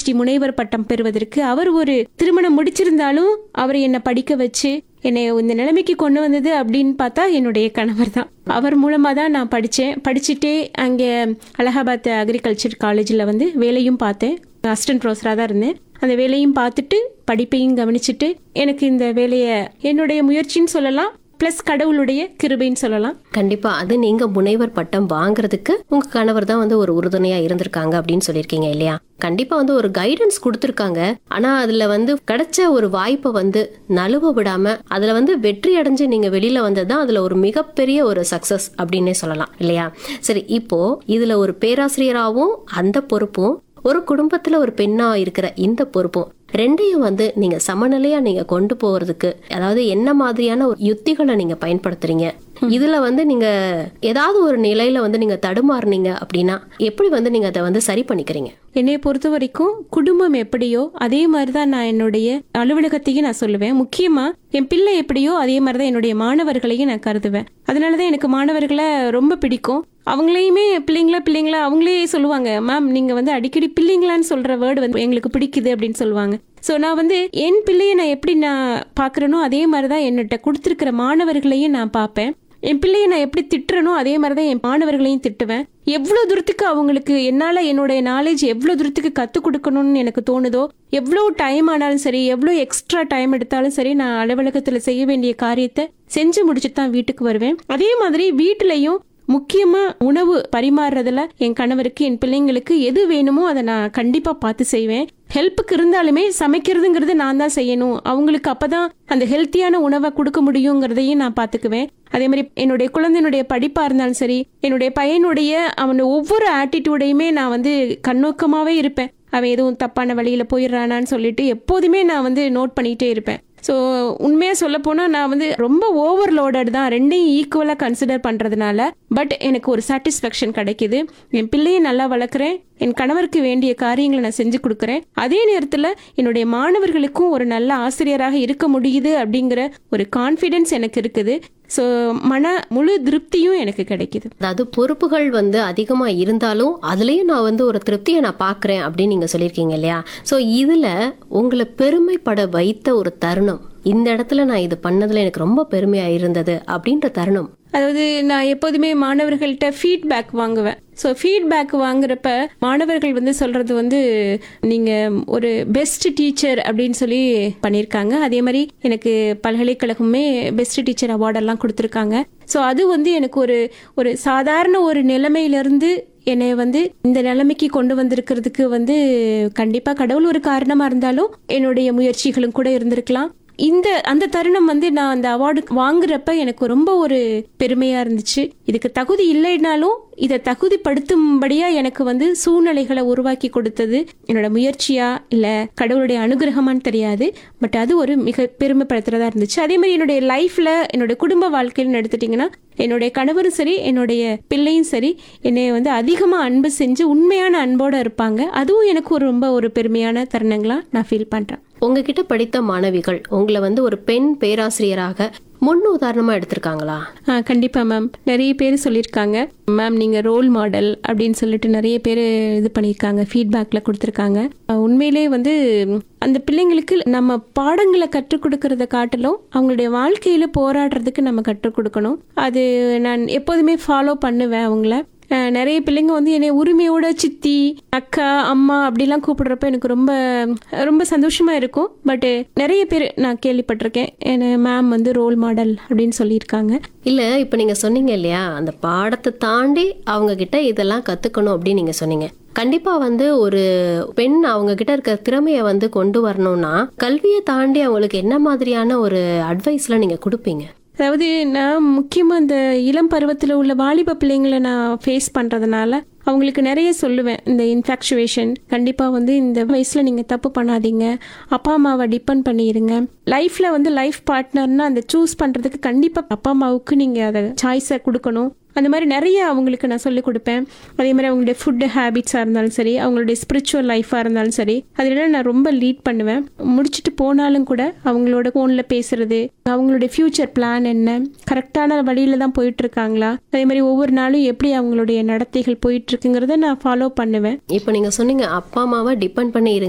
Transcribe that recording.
PhD முனைவர் பட்டம் பெறுவதற்கு அவர் ஒரு திருமணம் முடிச்சிருந்தாலும் அவர் என்னை படிக்க வச்சு என்னை இந்த நிலைமைக்கு கொண்டு வந்தது அப்படின்னு பார்த்தா என்னுடைய கணவர் தான் அவர் மூலமாக தான் நான் படித்தேன் படிச்சுட்டே அங்கே அலகாபாத் அக்ரிகல்ச்சர் காலேஜில் வந்து வேலையும் பார்த்தேன் அசிஸ்டன்ட் ப்ரொஃபஸராக தான் இருந்தேன் அந்த வேலையும் பார்த்துட்டு படிப்பையும் கவனிச்சுட்டு எனக்கு இந்த வேலையை என்னுடைய முயற்சின்னு சொல்லலாம் ப்ளஸ் கடவுளுடைய கிருபைன்னு சொல்லலாம் கண்டிப்பா அது நீங்க முனைவர் பட்டம் வாங்குறதுக்கு உங்க கணவர் தான் வந்து ஒரு உறுதுணையா இருந்திருக்காங்க அப்படின்னு சொல்லியிருக்கீங்க இல்லையா கண்டிப்பா வந்து ஒரு கைடன்ஸ் கொடுத்துருக்காங்க ஆனா அதுல வந்து கிடைச்ச ஒரு வாய்ப்பை வந்து நழுவ விடாம அதுல வந்து வெற்றி அடைஞ்சு நீங்க வெளியில வந்ததுதான் அதுல ஒரு மிகப்பெரிய ஒரு சக்சஸ் அப்படின்னே சொல்லலாம் இல்லையா சரி இப்போ இதுல ஒரு பேராசிரியராகவும் அந்த பொறுப்பும் ஒரு குடும்பத்துல ஒரு பெண்ணா இருக்கிற இந்த பொறுப்பும் ரெண்டையும் வந்து நீங்க சமநிலையா நீங்க கொண்டு போறதுக்கு அதாவது என்ன மாதிரியான ஒரு யுத்திகளை நீங்க பயன்படுத்துறீங்க இதுல வந்து நீங்க ஏதாவது ஒரு நிலையில வந்து நீங்க தடுமாறுனீங்க அப்படின்னா எப்படி வந்து நீங்க அதை வந்து சரி பண்ணிக்கிறீங்க என்னைய பொறுத்த வரைக்கும் குடும்பம் எப்படியோ அதே மாதிரி தான் நான் என்னுடைய அலுவலகத்தையும் நான் சொல்லுவேன் முக்கியமா என் பிள்ளை எப்படியோ அதே மாதிரி தான் என்னுடைய மாணவர்களையும் நான் கருதுவேன் அதனால தான் எனக்கு மாணவர்களை ரொம்ப பிடிக்கும் அவங்களையுமே பிள்ளைங்களா பிள்ளைங்களா அவங்களே சொல்லுவாங்க மேம் நீங்க வந்து அடிக்கடி பிள்ளைங்களான்னு சொல்ற வேர்டு வந்து எங்களுக்கு பிடிக்குது அப்படின்னு சொல்லுவாங்க ஸோ நான் வந்து என் பிள்ளையை நான் எப்படி நான் பார்க்குறேனோ அதே மாதிரி தான் என்னட்ட கொடுத்துருக்கிற மாணவர்களையும் நான் பார்ப்பேன் என் பிள்ளையை நான் எப்படி திட்டுறனோ அதே மாதிரி தான் என் மாணவர்களையும் திட்டுவேன் எவ்வளோ தூரத்துக்கு அவங்களுக்கு என்னால் என்னுடைய நாலேஜ் எவ்வளோ தூரத்துக்கு கற்றுக் கொடுக்கணும்னு எனக்கு தோணுதோ எவ்வளோ டைம் ஆனாலும் சரி எவ்வளோ எக்ஸ்ட்ரா டைம் எடுத்தாலும் சரி நான் அலுவலகத்தில் செய்ய வேண்டிய காரியத்தை செஞ்சு முடிச்சுட்டு தான் வீட்டுக்கு வருவேன் அதே மாதிரி வீட்டிலையும் முக்கியமா உணவு பரிமாறுறதுல என் கணவருக்கு என் பிள்ளைங்களுக்கு எது வேணுமோ அதை நான் கண்டிப்பா பார்த்து செய்வேன் ஹெல்ப்புக்கு இருந்தாலுமே சமைக்கிறதுங்கிறது நான் தான் செய்யணும் அவங்களுக்கு அப்பதான் அந்த ஹெல்த்தியான உணவை கொடுக்க முடியுங்கிறதையும் நான் பார்த்துக்குவேன் அதே மாதிரி என்னுடைய குழந்தையினுடைய படிப்பா இருந்தாலும் சரி என்னுடைய பையனுடைய அவன் ஒவ்வொரு ஆட்டிடியூடையுமே நான் வந்து கண்ணோக்கமாவே இருப்பேன் அவன் எதுவும் தப்பான வழியில போயிடுறானான்னு சொல்லிட்டு எப்போதுமே நான் வந்து நோட் பண்ணிட்டே இருப்பேன் ஸோ உண்மையாக சொல்ல போனால் நான் வந்து ரொம்ப ஓவர்லோடட் தான் ரெண்டையும் ஈக்குவலாக கன்சிடர் பண்ணுறதுனால பட் எனக்கு ஒரு சாட்டிஸ்ஃபேக்ஷன் கிடைக்குது என் பிள்ளையை நல்லா வளர்க்குறேன் என் கணவருக்கு வேண்டிய காரியங்களை நான் செஞ்சு கொடுக்குறேன் அதே நேரத்தில் என்னுடைய மாணவர்களுக்கும் ஒரு நல்ல ஆசிரியராக இருக்க முடியுது அப்படிங்கிற ஒரு கான்ஃபிடென்ஸ் எனக்கு இருக்குது ஸோ மன முழு திருப்தியும் எனக்கு கிடைக்குது அதாவது பொறுப்புகள் வந்து அதிகமா இருந்தாலும் அதுலயும் நான் வந்து ஒரு திருப்தியை நான் பாக்குறேன் அப்படின்னு நீங்க சொல்லியிருக்கீங்க இல்லையா சோ இதுல உங்களை பெருமைப்பட வைத்த ஒரு தருணம் இந்த இடத்துல நான் இது பண்ணதுல எனக்கு ரொம்ப பெருமையா இருந்தது அப்படின்ற தருணம் அதாவது நான் எப்போதுமே மாணவர்கள்ட்ட ஃபீட்பேக் வாங்குவேன் ஸோ ஃபீட்பேக் வாங்குறப்ப மாணவர்கள் வந்து சொல்றது வந்து நீங்க ஒரு பெஸ்ட் டீச்சர் அப்படின்னு சொல்லி பண்ணியிருக்காங்க அதே மாதிரி எனக்கு பல்கலைக்கழகமே பெஸ்ட் டீச்சர் அவார்டெல்லாம் கொடுத்துருக்காங்க ஸோ அது வந்து எனக்கு ஒரு ஒரு சாதாரண ஒரு நிலைமையிலிருந்து என்னை வந்து இந்த நிலைமைக்கு கொண்டு வந்திருக்கிறதுக்கு வந்து கண்டிப்பாக கடவுள் ஒரு காரணமாக இருந்தாலும் என்னுடைய முயற்சிகளும் கூட இருந்திருக்கலாம் இந்த அந்த தருணம் வந்து நான் அந்த அவார்டு வாங்குறப்ப எனக்கு ரொம்ப ஒரு பெருமையா இருந்துச்சு இதுக்கு தகுதி இல்லைனாலும் இதை தகுதிப்படுத்தும்படியா எனக்கு வந்து சூழ்நிலைகளை உருவாக்கி கொடுத்தது என்னோட முயற்சியா இல்ல கடவுளுடைய அனுகிரகமான்னு தெரியாது பட் அது ஒரு மிக பெருமைப்படுத்துறதா இருந்துச்சு அதே மாதிரி என்னுடைய லைஃப்ல என்னோட குடும்ப வாழ்க்கைன்னு எடுத்துட்டீங்கன்னா என்னுடைய கணவரும் சரி என்னுடைய பிள்ளையும் சரி என்னை வந்து அதிகமா அன்பு செஞ்சு உண்மையான அன்போட இருப்பாங்க அதுவும் எனக்கு ஒரு ரொம்ப ஒரு பெருமையான தருணங்களா நான் ஃபீல் பண்றேன் உங்ககிட்ட படித்த மாணவிகள் உங்களை வந்து ஒரு பெண் பேராசிரியராக முன் உதாரணமா எடுத்திருக்காங்களா ஆ கண்டிப்பாக மேம் நிறைய பேர் சொல்லியிருக்காங்க மேம் நீங்கள் ரோல் மாடல் அப்படின்னு சொல்லிட்டு நிறைய பேர் இது பண்ணியிருக்காங்க ஃபீட்பேக்கில் கொடுத்துருக்காங்க ஆ, உண்மையிலே வந்து அந்த பிள்ளைங்களுக்கு நம்ம பாடங்களை கற்றுக் கொடுக்கறத காட்டிலும் அவங்களுடைய வாழ்க்கையில் போராடுறதுக்கு நம்ம கற்றுக் கொடுக்கணும் அது நான் எப்போதுமே ஃபாலோ பண்ணுவேன் அவங்கள அஹ் நிறைய பிள்ளைங்க வந்து என்னை உரிமையோட சித்தி அக்கா அம்மா அப்படிலாம் கூப்பிடுறப்ப எனக்கு ரொம்ப ரொம்ப சந்தோஷமா இருக்கும் பட் நிறைய பேர் நான் கேள்விப்பட்டிருக்கேன் என்ன மேம் வந்து ரோல் மாடல் அப்படின்னு சொல்லியிருக்காங்க இல்ல இப்ப நீங்க சொன்னீங்க இல்லையா அந்த பாடத்தை தாண்டி அவங்க கிட்ட இதெல்லாம் கத்துக்கணும் அப்படின்னு நீங்க சொன்னீங்க கண்டிப்பா வந்து ஒரு பெண் அவங்க கிட்ட இருக்க திறமைய வந்து கொண்டு வரணும்னா கல்வியை தாண்டி அவங்களுக்கு என்ன மாதிரியான ஒரு அட்வைஸ்லாம் நீங்க கொடுப்பீங்க அதாவது நான் முக்கியமாக இந்த இளம் பருவத்தில் உள்ள வாலிப பிள்ளைங்களை நான் ஃபேஸ் பண்ணுறதுனால அவங்களுக்கு நிறைய சொல்லுவேன் இந்த இன்ஃபாக்சுவேஷன் கண்டிப்பாக வந்து இந்த வயசில் நீங்கள் தப்பு பண்ணாதீங்க அப்பா அம்மாவை டிபெண்ட் பண்ணிடுங்க லைஃப்பில் வந்து லைஃப் பார்ட்னர்னா அந்த சூஸ் பண்ணுறதுக்கு கண்டிப்பாக அப்பா அம்மாவுக்கு நீங்கள் அதை சாய்ஸை கொடுக்கணும் அந்த மாதிரி நிறைய அவங்களுக்கு நான் சொல்லிக் கொடுப்பேன் அதே மாதிரி அவங்களுடைய ஃபுட் ஹேபிட்ஸாக இருந்தாலும் சரி அவங்களுடைய ஸ்பிரிச்சுவல் லைஃபாக இருந்தாலும் சரி அதெல்லாம் நான் ரொம்ப லீட் பண்ணுவேன் முடிச்சுட்டு போனாலும் கூட அவங்களோட ஃபோனில் பேசுறது அவங்களுடைய ஃப்யூச்சர் பிளான் என்ன கரெக்டான வழியில தான் போயிட்டு இருக்காங்களா அதே மாதிரி ஒவ்வொரு நாளும் எப்படி அவங்களுடைய நடத்தைகள் போயிட்டு இருக்குங்கிறத நான் ஃபாலோ பண்ணுவேன் இப்போ நீங்க சொன்னீங்க அப்பா அம்மாவை டிபெண்ட் பண்ணி இருங்க